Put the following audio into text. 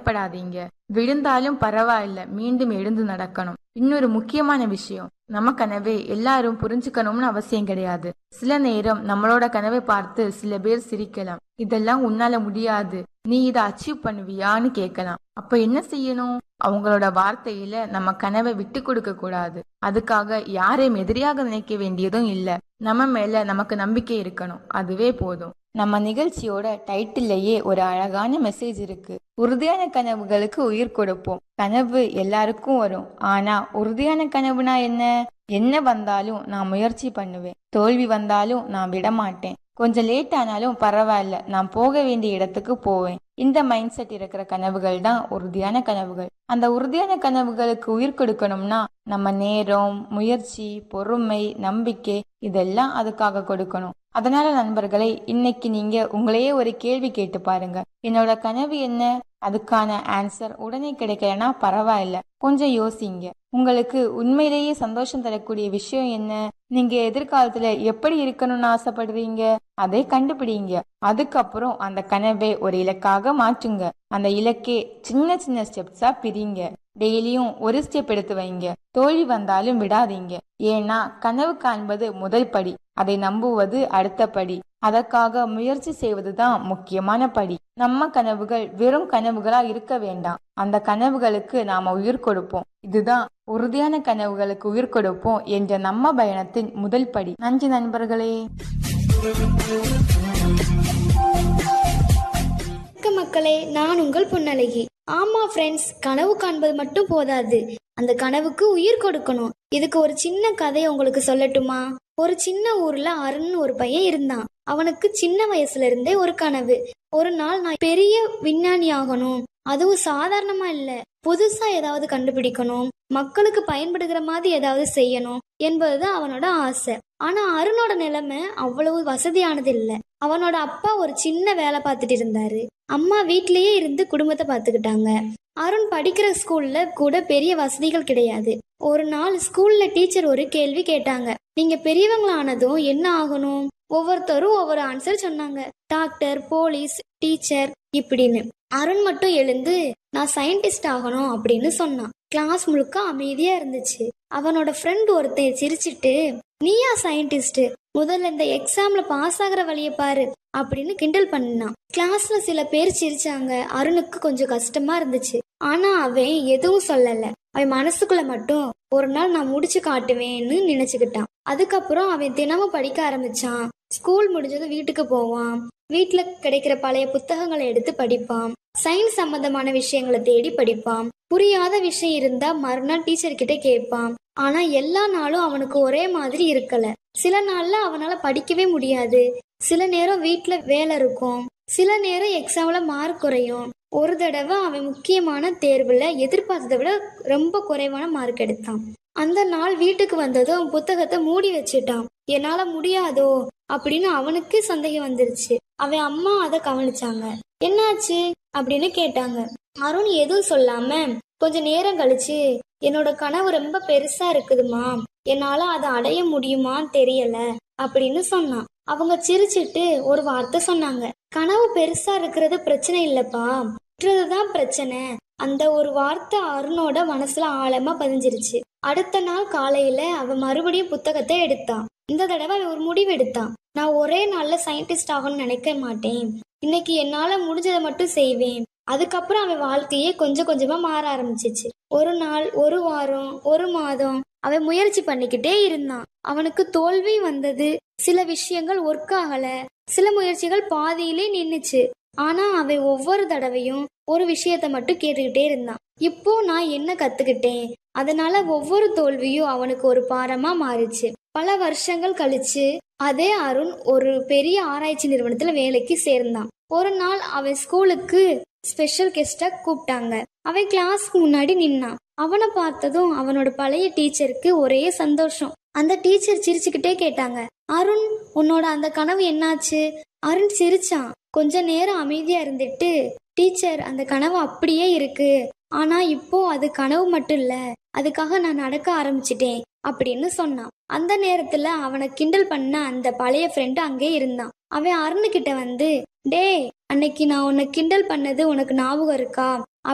பயப்படாதீங்க விழுந்தாலும் பரவாயில்ல மீண்டும் எழுந்து நடக்கணும் இன்னொரு முக்கியமான விஷயம் நம்ம கனவை எல்லாரும் புரிஞ்சுக்கணும்னு அவசியம் கிடையாது சில நேரம் நம்மளோட கனவை பார்த்து சில பேர் சிரிக்கலாம் இதெல்லாம் உன்னால முடியாது நீ இதை அச்சீவ் பண்ணுவியான்னு கேட்கலாம் அப்ப என்ன செய்யணும் அவங்களோட வார்த்தையில நம்ம கனவை விட்டு கொடுக்க கூடாது அதுக்காக யாரையும் எதிரியாக நினைக்க வேண்டியதும் இல்ல நம்ம மேல நமக்கு நம்பிக்கை இருக்கணும் அதுவே போதும் நம்ம நிகழ்ச்சியோட டைட்டில்லையே ஒரு அழகான மெசேஜ் இருக்கு உறுதியான கனவுகளுக்கு உயிர் கொடுப்போம் கனவு எல்லாருக்கும் வரும் ஆனா உறுதியான கனவுனா என்ன என்ன வந்தாலும் நான் முயற்சி பண்ணுவேன் தோல்வி வந்தாலும் நான் விட மாட்டேன் கொஞ்சம் லேட் ஆனாலும் பரவாயில்ல நான் போக வேண்டிய இடத்துக்கு போவேன் இந்த மைண்ட் செட் இருக்கிற கனவுகள் தான் உறுதியான கனவுகள் அந்த உறுதியான கனவுகளுக்கு உயிர் கொடுக்கணும்னா நம்ம நேரம் முயற்சி பொறுமை நம்பிக்கை இதெல்லாம் அதுக்காக கொடுக்கணும் அதனால நண்பர்களே இன்னைக்கு நீங்க உங்களையே ஒரு கேள்வி கேட்டு பாருங்க என்னோட கனவு என்ன அதுக்கான ஆன்சர் உடனே கிடைக்கலனா பரவாயில்ல கொஞ்சம் யோசிங்க உங்களுக்கு உண்மையிலேயே சந்தோஷம் தரக்கூடிய விஷயம் என்ன நீங்க எதிர்காலத்துல எப்படி இருக்கணும்னு ஆசைப்படுறீங்க அதை கண்டுபிடிங்க அதுக்கப்புறம் அந்த கனவை ஒரு இலக்காக மாற்றுங்க அந்த இலக்கே சின்ன சின்ன ஸ்டெப்ஸா பிரிங்க டெய்லியும் ஒரு ஸ்டெப் எடுத்து வைங்க தோல்வி வந்தாலும் விடாதீங்க ஏன்னா கனவு காண்பது முதல் படி அதை நம்புவது அடுத்த படி அதற்காக முயற்சி செய்வதுதான் முக்கியமான படி நம்ம கனவுகள் வெறும் கனவுகளா இருக்க வேண்டாம் அந்த கனவுகளுக்கு நாம உயிர் கொடுப்போம் இதுதான் உறுதியான கனவுகளுக்கு உயிர் கொடுப்போம் என்ற நம்ம பயணத்தின் முதல் படி நன்றி நண்பர்களே வணக்கம் மக்களே நான் உங்கள் பொன்னழகி ஆமா ஃப்ரெண்ட்ஸ் கனவு காண்பது மட்டும் போதாது அந்த கனவுக்கு உயிர் கொடுக்கணும் இதுக்கு ஒரு சின்ன கதையை உங்களுக்கு சொல்லட்டுமா ஒரு சின்ன ஊர்ல அருண் ஒரு பையன் இருந்தான் அவனுக்கு சின்ன வயசுல இருந்தே ஒரு கனவு ஒரு நாள் நான் பெரிய விஞ்ஞானி ஆகணும் அதுவும் சாதாரணமா இல்ல புதுசா ஏதாவது கண்டுபிடிக்கணும் மக்களுக்கு பயன்படுகிற மாதிரி ஏதாவது செய்யணும் என்பதுதான் அவனோட ஆசை ஆனா அருணோட நிலைமை அவ்வளவு வசதியானது இல்ல அவனோட அப்பா ஒரு சின்ன வேலை பார்த்துட்டு இருந்தாரு அம்மா வீட்லயே இருந்து குடும்பத்தை பார்த்துக்கிட்டாங்க அருண் படிக்கிற ஸ்கூல்ல கூட பெரிய வசதிகள் கிடையாது ஒரு நாள் ஸ்கூல்ல டீச்சர் ஒரு கேள்வி கேட்டாங்க நீங்க பெரியவங்களானதும் என்ன ஆகணும் ஒவ்வொருத்தரும் ஒவ்வொரு ஆன்சர் சொன்னாங்க டாக்டர் போலீஸ் டீச்சர் இப்படின்னு அருண் மட்டும் எழுந்து நான் சயின்டிஸ்ட் ஆகணும் அப்படின்னு சொன்னான் கிளாஸ் முழுக்க அமைதியா இருந்துச்சு அவனோட ஃப்ரெண்ட் ஒருத்தன் சிரிச்சிட்டு நீயா சயின்டிஸ்ட் முதல்ல இந்த எக்ஸாம்ல பாஸ் ஆகுற வழிய பாரு அப்படின்னு கிண்டல் பண்ணான் கிளாஸ்ல சில பேர் சிரிச்சாங்க அருணுக்கு கொஞ்சம் கஷ்டமா இருந்துச்சு ஆனா அவன் எதுவும் சொல்லல அவன் மனசுக்குள்ள மட்டும் ஒரு நாள் நான் முடிச்சு காட்டுவேன்னு நினைச்சுக்கிட்டான் அதுக்கப்புறம் அவன் தினமும் படிக்க ஆரம்பிச்சான் ஸ்கூல் முடிஞ்சதும் வீட்டுக்கு போவான் வீட்டுல கிடைக்கிற பழைய புத்தகங்களை எடுத்து படிப்பான் சயின்ஸ் சம்பந்தமான விஷயங்களை தேடி படிப்பான் புரியாத விஷயம் இருந்தா மறுநாள் டீச்சர் கிட்ட கேட்பான் ஆனா எல்லா நாளும் அவனுக்கு ஒரே மாதிரி இருக்கல சில நாள்ல அவனால படிக்கவே முடியாது சில நேரம் வீட்ல வேலை இருக்கும் சில நேரம் எக்ஸாம்ல மார்க் குறையும் ஒரு தடவை அவன் முக்கியமான தேர்வுல எதிர்பார்த்ததை விட ரொம்ப குறைவான மார்க் எடுத்தான் அந்த நாள் வீட்டுக்கு வந்ததும் புத்தகத்தை மூடி வச்சுட்டான் என்னால முடியாதோ அப்படின்னு அவனுக்கு சந்தேகம் வந்துருச்சு அவன் அம்மா அதை கவனிச்சாங்க என்னாச்சு அப்படின்னு கேட்டாங்க அருண் எதுவும் சொல்லாம கொஞ்ச நேரம் கழிச்சு என்னோட கனவு ரொம்ப பெருசா இருக்குதுமா என்னால அதை அடைய முடியுமான்னு தெரியல அப்படின்னு சொன்னான் அவங்க சிரிச்சிட்டு ஒரு வார்த்தை சொன்னாங்க கனவு பெருசா இருக்கிறது பிரச்சனை இல்லப்பா தான் பிரச்சனை அந்த ஒரு வார்த்தை அருணோட மனசுல ஆழமா பதிஞ்சிருச்சு அடுத்த நாள் காலையில அவன் மறுபடியும் புத்தகத்தை எடுத்தான் இந்த தடவை அவன் ஒரு முடிவு எடுத்தான் நான் ஒரே நாள்ல சயின்டிஸ்ட் ஆகணும்னு நினைக்க மாட்டேன் இன்னைக்கு என்னால முடிஞ்சதை மட்டும் செய்வேன் அதுக்கப்புறம் அவன் வாழ்க்கையே கொஞ்சம் கொஞ்சமா மாற ஆரம்பிச்சிச்சு ஒரு நாள் ஒரு வாரம் ஒரு மாதம் அவன் முயற்சி பண்ணிக்கிட்டே இருந்தான் அவனுக்கு தோல்வி வந்தது சில விஷயங்கள் ஒர்க் ஆகல சில முயற்சிகள் பாதியிலே நின்னுச்சு ஆனா அவன் ஒவ்வொரு தடவையும் ஒரு விஷயத்த மட்டும் கேட்டுக்கிட்டே இருந்தான் இப்போ நான் என்ன கத்துக்கிட்டேன் அதனால ஒவ்வொரு தோல்வியும் அவனுக்கு ஒரு பாரமா மாறிச்சு பல வருஷங்கள் கழிச்சு அதே அருண் ஒரு பெரிய ஆராய்ச்சி நிறுவனத்துல வேலைக்கு சேர்ந்தான் ஒரு நாள் அவன் ஸ்கூலுக்கு ஸ்பெஷல் கெஸ்டா கூப்பிட்டாங்க அவன் கிளாஸ்க்கு முன்னாடி நின்னான் அவனை பார்த்ததும் அவனோட பழைய டீச்சருக்கு ஒரே சந்தோஷம் அந்த டீச்சர் சிரிச்சுக்கிட்டே கேட்டாங்க அருண் உன்னோட அந்த கனவு என்னாச்சு அருண் சிரிச்சான் கொஞ்ச நேரம் அமைதியா இருந்துட்டு டீச்சர் அந்த கனவு அப்படியே இருக்கு ஆனா இப்போ அது கனவு மட்டும் இல்ல அதுக்காக நான் நடக்க ஆரம்பிச்சிட்டேன் அப்படின்னு சொன்னான் அந்த நேரத்துல அவனை கிண்டல் பண்ண அந்த பழைய ஃப்ரெண்டு அங்கே இருந்தான் அவன் அருண் கிட்ட வந்து டே அன்னைக்கு நான் உன்னை கிண்டல் பண்ணது உனக்கு ஞாபகம் இருக்கா